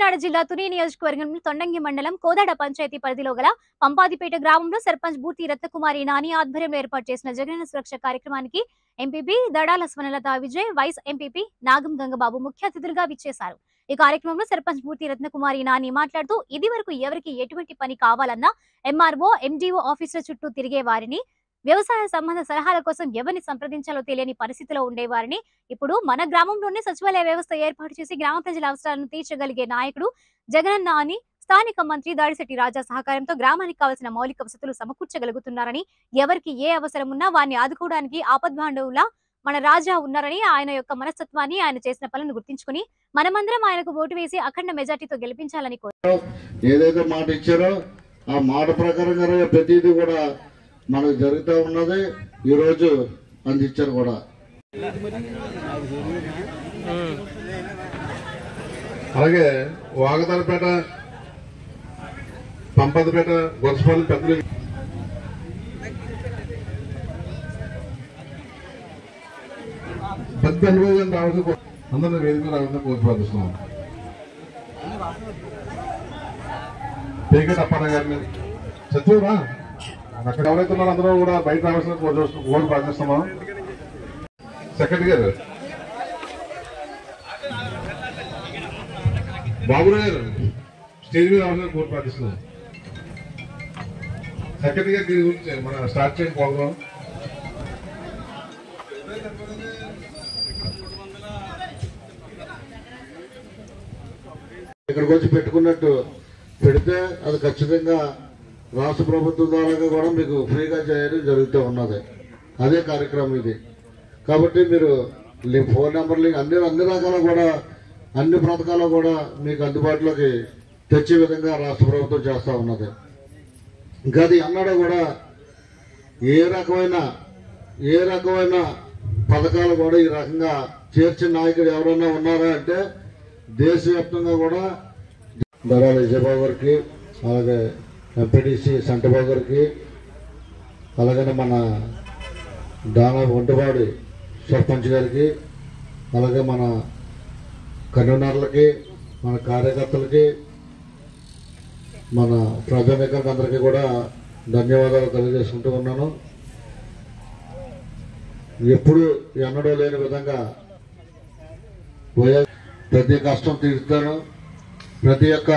కాకినాడ జిల్లా తుని నియోజకవర్గం తొండంగి మండలం కోదాడ పంచాయతీ పరిధిలో గల పంపాదిపేట గ్రామంలో సర్పంచ్ బూర్తి రత్నకుమారి నాని ఆధ్వర్యంలో ఏర్పాటు చేసిన జగనన్న సురక్ష కార్యక్రమానికి MPP Dadala Swanalatha Vijay vice MPP Nagam Gangababu ముఖ్య అతిథులుగా విచ్చేశారు ఈ కార్యక్రమంలో సర్పంచ్ బూర్తి రత్నకుమారి నాని మాట్లాడుతూ ఇది వరకు ఎవరికి ఎటువంటి పని కావాలన్నా ఎంఆర్ఓ ఎండిఓ ఆఫీసుల చుట్టూ తిరిగే వారిని వ్యవసాయ సంబంధ సలహాల కోసం ఎవరిని సంప్రదించాలో తెలియని పరిస్థితిలో ఉండేవారిని ఇప్పుడు మన గ్రామంలోనే సచివాలయ వ్యవస్థ ఏర్పాటు చేసి గ్రామ ప్రజల అవసరాలను తీర్చగలిగే నాయకుడు జగనన్న అని స్థానిక మంత్రి దాడిశెట్టి రాజా సహకారంతో గ్రామానికి కావలసిన మౌలిక వసతులు సమకూర్చగలుగుతున్నారని ఎవరికి ఏ అవసరం ఉన్నా వారిని ఆదుకోవడానికి ఆపద్బాంధవులా మన రాజా ఉన్నారని ఆయన యొక్క మనస్తత్వాన్ని ఆయన చేసిన పనులను గుర్తించుకుని మనమందరం ఆయనకు ఓటు వేసి అఖండ మెజార్టీతో గెలిపించాలని కోరారు ఏదైతే మాట ఇచ్చారో ఆ మాట ప్రకారంగానే ప్రతిదీ కూడా మనకు జరుగుతూ ఉన్నది ఈరోజు అందించారు కూడా అలాగే వాగదలపేట పంపదపేట గొరసపల్లి పెద్దలు పెద్ద అనుభవం రావాల్సిన కో- అందరినీ వేదిక రావాలని కోరి ప్రార్థిస్తున్నాం పేకెట్ అప్పారావు గారిని సత్యురా అక్కడ ఎవరైతే ఉన్నారో అందరూ కూడా బయట రావాల్సిన కోరి కోరి ప్రార్థిస్తున్నాం సెక్రటరీ గారు బాబురావు గారు స్టేజ్ మీద రావాలని కోరి ప్రార్థిస్తున్నాం సెక్రటరీ గారు దీని గురించి మన స్టార్ట్ చేయండి ప్రోగ్రామ్ ఇక్కడికి వచ్చి పెట్టుకున్నట్టు పెడితే అది ఖచ్చితంగా రాష్ట్ర ప్రభుత్వం ద్వారా కూడా మీకు ఫ్రీగా చేయడం జరుగుతూ ఉన్నది అదే కార్యక్రమం ఇది కాబట్టి మీరు లీ- ఫోన్ నెంబర్ లింక్ అన్ని అన్ని రకాల కూడా అన్ని పథకాలు కూడా మీకు అందుబాటులోకి తెచ్చే విధంగా రాష్ట్ర ప్రభుత్వం చేస్తూ ఉన్నది ఇంకా అది అన్నాడు కూడా ఏ రకమైన ఏ రకమైన పథకాలు కూడా ఈ రకంగా చేర్చిన నాయకుడు ఎవరైనా ఉన్నారా అంటే దేశవ్యాప్తంగా కూడా దళాల విజయబాబు గారికి అలాగే ఎంపీటీసీ సంటబాబు గారికి అలాగనే మన దానా ఒంటవాడి సర్పంచ్ గారికి అలాగే మన కన్వీనర్లకి మన కార్యకర్తలకి మన ప్రజానికానికి అందరికీ కూడా ధన్యవాదాలు తెలియజేసుకుంటూ ఉన్నాను ఎప్పుడు ఎన్నడూ లేని విధంగా వైఎస్ ప్రతి కష్టం తీరుస్తాను ప్రతి ఒక్క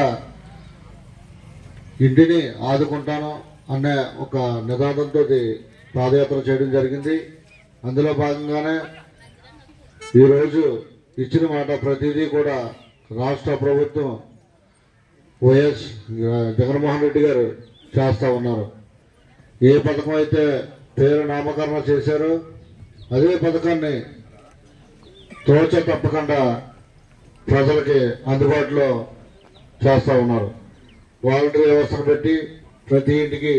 ఇంటిని ఆదుకుంటాను అనే ఒక నినాదంతో పాదయాత్ర చేయడం జరిగింది అందులో భాగంగానే ఈరోజు ఇచ్చిన మాట ప్రతిదీ కూడా రాష్ట్ర ప్రభుత్వం వైఎస్ జగన్మోహన్ రెడ్డి గారు చేస్తూ ఉన్నారు ఏ పథకం అయితే పేరు నామకరణ చేశారో అదే పథకాన్ని తోచ తప్పకుండా ప్రజలకి అందుబాటులో చేస్తూ ఉన్నారు వాలంటీర్ వ్యవస్థను పెట్టి ప్రతి ఇంటికి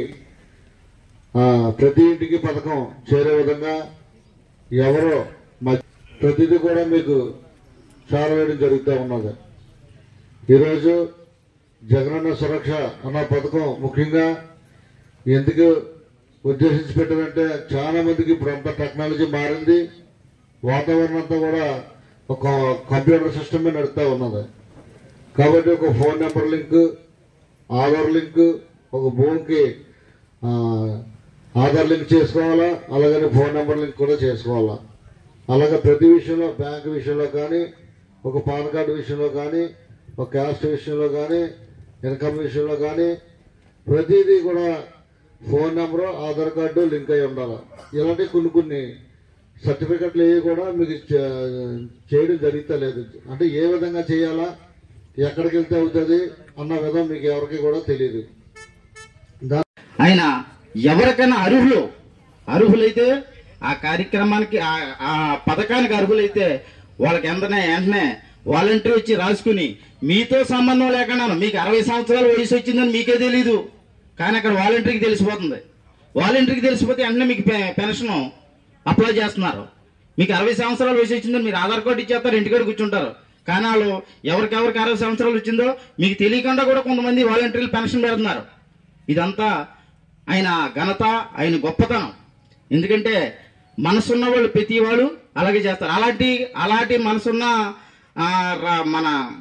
ఆ, ప్రతి ఇంటికి పథకం చేరే విధంగా ఎవరో మ- ప్రతిదీ కూడా మీకు చేరవేయడం జరుగుతూ ఉన్నది ఈరోజు జగనన్న సురక్ష అన్న పథకం ముఖ్యంగా ఎందుకు ఉద్దేశించి పెట్టారంటే చాలా మందికి ఇప్పుడు అంతా టెక్నాలజీ మారింది వాతావరణం అంతా కూడా ఒక కంప్యూటర్ సిస్టమే నడుస్తూ ఉన్నది కాబట్టి ఒక phone number link Aadhaar link ఒక భూమికి ఆ, ఆధార్ లింక్ చేసుకోవాలా అలాగనే ఫోన్ నెంబర్ లింక్ కూడా చేసుకోవాలా అలాగే ప్రతి విషయంలో బ్యాంక్ విషయంలో కానీ ఒక పాన్ కార్డు విషయంలో కానీ ఒక క్యాస్ట్ విషయంలో కానీ ఇన్కమ్ విషయంలో కానీ ప్రతిదీ కూడా phone number Aadhaar card link అయి ఉండాలి ఇలాంటి కొన్ని కొన్ని సర్టిఫికెట్లు ఏవి కూడా మీకు చే- చేయడం జరుగుతా లేదు అంటే ఏ విధంగా చేయాలా ఎక్కడికి వెళ్తే అవుతుంది అన్న విధం మీకు ఎవరికి కూడా తెలియదు దా- ఆయన ఎవరికైనా అర్హులు అర్హులైతే ఆ కార్యక్రమానికి ఆ- ఆ పథకానికి అర్హులైతే వాళ్ళకి వెంటనే వెంటనే వాలంటీర్ వచ్చి రాసుకుని మీతో సంబంధం లేకుండా మీకు అరవై సంవత్సరాల వయసు వచ్చిందని మీకే తెలీదు కానీ అక్కడ వాలంటీర్కి తెలిసిపోతుంది వాలంటీర్కి తెలిసిపోతే వెంటనే మీకు పె- పెన్షన్ అప్లై చేస్తున్నారు మీకు అరవై సంవత్సరాల వయసు వచ్చిందని మీరు ఆధార్ కార్డు ఇచ్చేస్తారు ఇంటికాడ కూర్చుంటారు కానీ వాళ్ళు ఎవరికెవరికి అరవై సంవత్సరాలు వచ్చిందో మీకు తెలియకుండా కూడా కొంతమంది వాలంటీర్లు పెన్షన్ పెడుతున్నారు ఇదంతా ఆయన ఘనత ఆయన గొప్పతనం ఎందుకంటే మనసున్న వాళ్ళు ప్రతి వాళ్ళు అలాగే చేస్తారు అలాంటి అలాంటి మనసున్న ఆ, రా- మన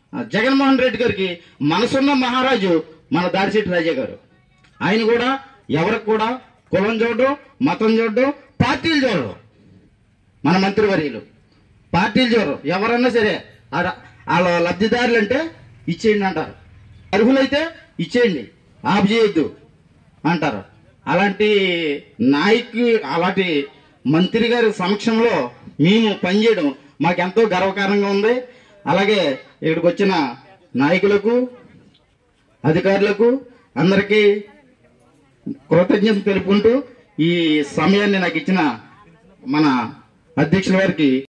ఆ, జగన్మోహన్ రెడ్డి గారికి మనసున్న మహారాజు మన దాడిశెట్టి రాజా గారు ఆయన కూడా ఎవరికి కూడా కులం చూడడం మతం చూడడం పార్టీలు చూడడం మన మంత్రివర్యులు పార్టీలు చూడరు ఎవరన్నా సరే ఆడ- వాళ్ళ లబ్ధిదారులు అంటే ఇచ్చేయండి అంటారు అర్హులైతే ఇచ్చేయండి ఆపు చేయొద్దు అంటారు అలాంటి నాయకు అలాంటి మంత్రి గారి సమక్షంలో మేము పనిచేయడం మాకెంతో గర్వకారంగా ఉంది అలాగే ఇక్కడికి వచ్చిన నాయకులకు అధికారులకు అందరికీ కృతజ్ఞత తెలుపుకుంటూ ఈ సమయాన్ని నాకు ఇచ్చిన మన అధ్యక్షుల వారికి